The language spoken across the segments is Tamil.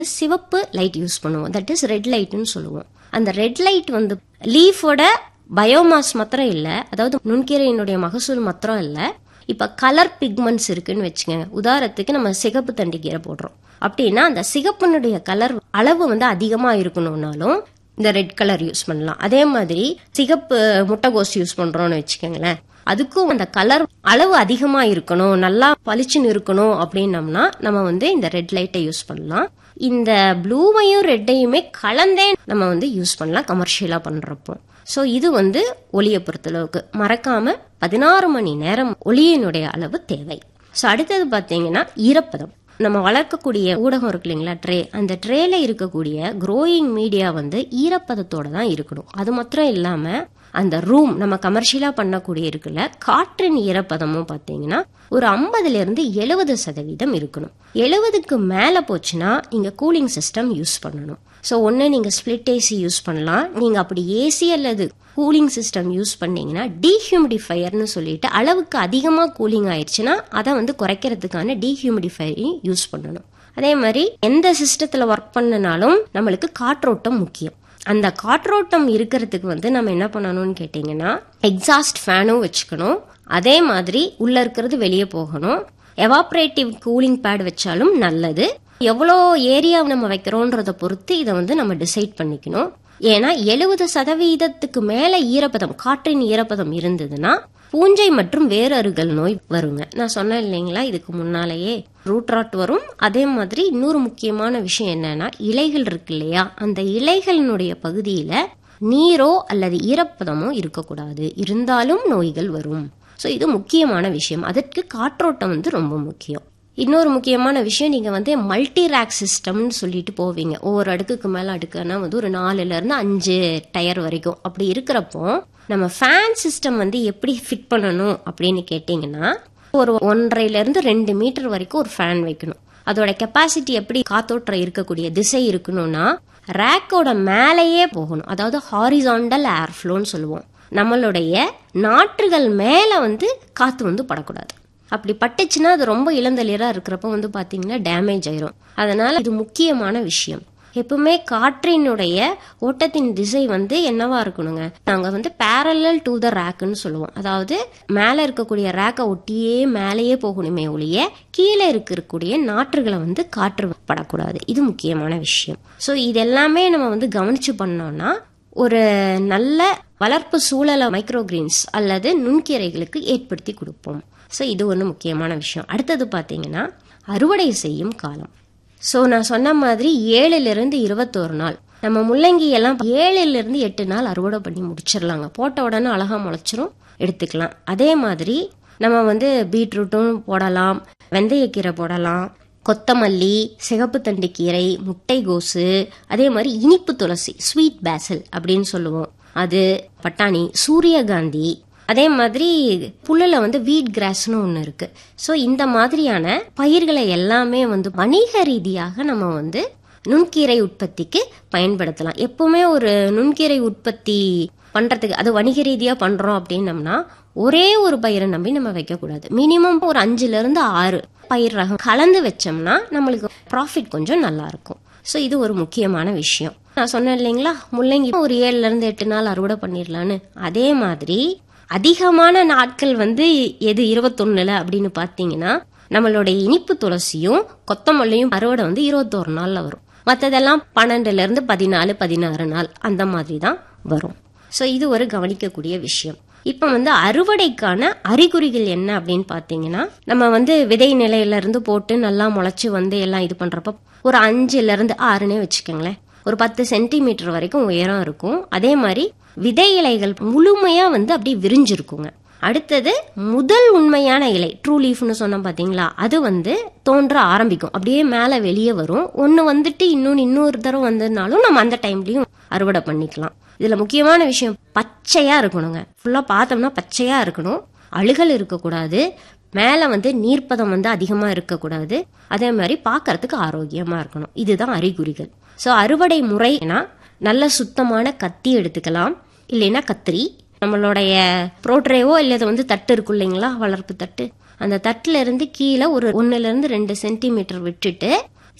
சிவப்பு லைட் யூஸ் பண்ணுவோம் தட் இஸ் ரெட் லைட்னு சொல்லுவோம் அந்த ரெட் லைட் வந்து லீஃபோட பயோமாஸ் மாத்திரம் இல்ல அதாவது நுண்கீரையினுடைய மகசூல் மாத்திரம் இல்ல இப்ப கலர் பிக்மெண்ட்ஸ் இருக்குன்னு வச்சுக்கோங்க உதாரணத்துக்கு நம்ம சிகப்பு தண்டிக்கீரை போடுறோம் அப்படின்னா அந்த சிகப்பினுடைய கலர் அளவு வந்து அதிகமா இருக்கணும்னாலும் இந்த ரெட் கலர் யூஸ் பண்ணலாம் அதே மாதிரி சிகப்பு முட்டைகோஸ் யூஸ் பண்றோம்னு வச்சுக்கோங்களேன் அதுக்கும் அந்த கலர் அளவு அதிகமா இருக்கணும் நல்லா பளிச்சுன்னு இருக்கணும் அப்படின்னம்னா நம்ம வந்து இந்த ரெட் லைட்டை யூஸ் பண்ணலாம் இந்த ப்ளூவையும் ரெட்டையுமே கலந்தே நம்ம வந்து யூஸ் பண்ணலாம் கமர்ஷியலா பண்றப்போ ஸோ இது வந்து ஒளியை பொறுத்தளவுக்கு மறக்காம பதினாறு மணி நேரம் ஒளியினுடைய அளவு தேவை ஸோ அடுத்தது பார்த்தீங்கன்னா ஈரப்பதம் நம்ம வளர்க்கக்கூடிய ஊடகம் இருக்கு இல்லைங்களா ட்ரே அந்த ட்ரேல இருக்கக்கூடிய க்ரோயிங் மீடியா வந்து ஈரப்பதத்தோட தான் இருக்கணும் அது மாத்திரம் இல்லாம அந்த ரூம் நம்ம கமர்ஷியலா பண்ணக்கூடிய இருக்குல்ல காற்றின் ஈரப்பதமும் பார்த்தீங்கன்னா ஒரு ஐம்பதுல இருந்து எழுபது சதவீதம் இருக்கணும் எழுபதுக்கு மேல போச்சுன்னா நீங்க கூலிங் சிஸ்டம் யூஸ் பண்ணணும் ஸோ ஒன்று நீங்கள் ஸ்பிளிட் ஏசி யூஸ் பண்ணலாம் நீங்கள் அப்படி ஏசி அல்லது கூலிங் சிஸ்டம் யூஸ் பண்ணீங்கன்னா டீஹியூமிடிஃபையர்னு சொல்லிட்டு அளவுக்கு அதிகமாக கூலிங் ஆயிடுச்சுன்னா அதை வந்து குறைக்கிறதுக்கான டீஹியூமிடிஃபையரையும் யூஸ் பண்ணணும் அதே மாதிரி எந்த சிஸ்டத்தில் ஒர்க் பண்ணனாலும் நம்மளுக்கு காற்றோட்டம் முக்கியம் அந்த காற்றோட்டம் இருக்கிறதுக்கு வந்து நம்ம என்ன பண்ணணும்னு கேட்டிங்கன்னா எக்ஸாஸ்ட் ஃபேனும் வச்சுக்கணும் அதே மாதிரி உள்ள இருக்கிறது வெளியே போகணும் எவாப்ரேட்டிவ் கூலிங் பேட் வச்சாலும் நல்லது எவ்வளோ ஏரியா நம்ம வைக்கிறோன்றத பொறுத்து இதை வந்து நம்ம டிசைட் பண்ணிக்கணும் ஏன்னா எழுபது சதவீதத்துக்கு மேல ஈரப்பதம் காற்றின் ஈரப்பதம் இருந்ததுன்னா பூஞ்சை மற்றும் வேரறுகள் நோய் வருங்க நான் சொன்னேன் இல்லைங்களா இதுக்கு முன்னாலேயே ரூட் ராட் வரும் அதே மாதிரி இன்னொரு முக்கியமான விஷயம் என்னன்னா இலைகள் இருக்கு இல்லையா அந்த இலைகளினுடைய பகுதியில நீரோ அல்லது ஈரப்பதமோ இருக்கக்கூடாது இருந்தாலும் நோய்கள் வரும் ஸோ இது முக்கியமான விஷயம் அதற்கு காற்றோட்டம் வந்து ரொம்ப முக்கியம் இன்னொரு முக்கியமான விஷயம் நீங்க வந்து மல்டி ரேக் சிஸ்டம்னு சொல்லிட்டு போவீங்க ஒவ்வொரு அடுக்குக்கு மேல அடுக்குன்னா வந்து ஒரு நாலுல இருந்து அஞ்சு டயர் வரைக்கும் அப்படி இருக்கிறப்போ நம்ம ஃபேன் சிஸ்டம் வந்து எப்படி ஃபிட் பண்ணணும் அப்படின்னு கேட்டிங்கன்னா ஒரு ஒன்றரைல இருந்து ரெண்டு மீட்டர் வரைக்கும் ஒரு ஃபேன் வைக்கணும் அதோட கெப்பாசிட்டி எப்படி காத்தோட்டம் இருக்கக்கூடிய திசை இருக்கணும்னா ரேக்கோட மேலேயே போகணும் அதாவது ஹாரிசாண்டல் ஏர் ஃப்ளோன்னு சொல்லுவோம் நம்மளுடைய நாற்றுகள் மேல வந்து காத்து வந்து படக்கூடாது அப்படி பட்டுச்சுன்னா அது ரொம்ப இளந்தளிரா இருக்கிறப்ப வந்து பாத்தீங்கன்னா டேமேஜ் ஆயிரும் அதனால இது முக்கியமான விஷயம் எப்பவுமே காற்றினுடைய ஓட்டத்தின் திசை வந்து என்னவா இருக்கணுங்க நாங்க வந்து பேரலல் டு த ரேக்குன்னு சொல்லுவோம் அதாவது மேல இருக்கக்கூடிய ரேக்கை ஒட்டியே மேலேயே போகணுமே ஒழிய கீழே இருக்கக்கூடிய நாற்றுகளை வந்து காற்று படக்கூடாது இது முக்கியமான விஷயம் ஸோ இதெல்லாமே நம்ம வந்து கவனிச்சு பண்ணோம்னா ஒரு நல்ல வளர்ப்பு சூழலை மைக்ரோகிரீன்ஸ் அல்லது நுண்கீரைகளுக்கு ஏற்படுத்தி கொடுப்போம் ஸோ இது ஒன்று முக்கியமான விஷயம் அடுத்தது பார்த்தீங்கன்னா அறுவடை செய்யும் காலம் ஸோ நான் சொன்ன மாதிரி ஏழுலேருந்து இருபத்தோரு நாள் நம்ம முள்ளங்கி எல்லாம் ஏழுலேருந்து எட்டு நாள் அறுவடை பண்ணி முடிச்சிடலாங்க போட்ட உடனே அழகா முளைச்சிரும் எடுத்துக்கலாம் அதே மாதிரி நம்ம வந்து பீட்ரூட்டும் போடலாம் வெந்தயக்கீரை போடலாம் கொத்தமல்லி சிகப்பு தண்டு கீரை முட்டைகோசு அதே மாதிரி இனிப்பு துளசி ஸ்வீட் பேசல் அப்படின்னு சொல்லுவோம் அது பட்டாணி சூரியகாந்தி அதே மாதிரி புல்லுல வந்து வீட் கிராஸ்னு ஒன்று இருக்கு ஸோ இந்த மாதிரியான பயிர்களை எல்லாமே வந்து வணிக ரீதியாக நம்ம வந்து நுண்கீரை உற்பத்திக்கு பயன்படுத்தலாம் எப்பவுமே ஒரு நுண்கீரை உற்பத்தி பண்றதுக்கு அது வணிக ரீதியா பண்றோம் அப்படின்னம்னா ஒரே ஒரு பயிரை நம்பி நம்ம வைக்கக்கூடாது மினிமம் ஒரு அஞ்சுல இருந்து ஆறு பயிர் ரகம் கலந்து வச்சோம்னா நம்மளுக்கு ப்ராஃபிட் கொஞ்சம் நல்லா இருக்கும் ஸோ இது ஒரு முக்கியமான விஷயம் நான் சொன்னேன் இல்லைங்களா முள்ளங்கி ஒரு ஏழுல இருந்து எட்டு நாள் அறுவடை பண்ணிடலான்னு அதே மாதிரி அதிகமான நாட்கள் வந்து எது இருபத்தொன்னுல அப்படின்னு பார்த்தீங்கன்னா நம்மளுடைய இனிப்பு துளசியும் கொத்தமல்லியும் அறுவடை வந்து இருபத்தோரு நாள்ல வரும் மற்றதெல்லாம் பன்னெண்டுல இருந்து பதினாலு பதினாறு நாள் அந்த மாதிரி தான் வரும் ஸோ இது ஒரு கவனிக்கக்கூடிய விஷயம் இப்போ வந்து அறுவடைக்கான அறிகுறிகள் என்ன அப்படின்னு பார்த்தீங்கன்னா நம்ம வந்து விதை நிலையில இருந்து போட்டு நல்லா முளைச்சு வந்து எல்லாம் இது பண்றப்ப ஒரு அஞ்சுல இருந்து ஆறுனே வச்சுக்கோங்களேன் ஒரு பத்து சென்டிமீட்டர் வரைக்கும் உயரம் இருக்கும் அதே மாதிரி விதை இலைகள் முழுமையா வந்து அப்படியே விரிஞ்சிருக்குங்க அடுத்தது முதல் உண்மையான இலை ட்ரூ லீஃப்னு சொன்னோம் பாத்தீங்களா அது வந்து தோன்ற ஆரம்பிக்கும் அப்படியே மேலே வெளியே வரும் ஒன்று வந்துட்டு இன்னொன்று இன்னொரு தரம் வந்ததுனாலும் நம்ம அந்த டைம்லயும் அறுவடை பண்ணிக்கலாம் இதுல முக்கியமான விஷயம் பச்சையா இருக்கணுங்க ஃபுல்லா பார்த்தோம்னா பச்சையா இருக்கணும் அழுகல் இருக்கக்கூடாது மேலே வந்து நீர்ப்பதம் வந்து அதிகமாக இருக்கக்கூடாது அதே மாதிரி பார்க்கறதுக்கு ஆரோக்கியமாக இருக்கணும் இதுதான் அறிகுறிகள் ஸோ அறுவடை முறைனா நல்ல சுத்தமான கத்தி எடுத்துக்கலாம் இல்லைன்னா கத்திரி நம்மளுடைய ப்ரோட்ரேவோ இல்லை இது வந்து தட்டு இருக்கும் இல்லைங்களா வளர்ப்பு தட்டு அந்த தட்டுல இருந்து கீழே ஒரு ஒன்னுல இருந்து ரெண்டு சென்டிமீட்டர் விட்டுட்டு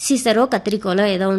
சிசரோ கத்திரிக்கோலோ ஏதோ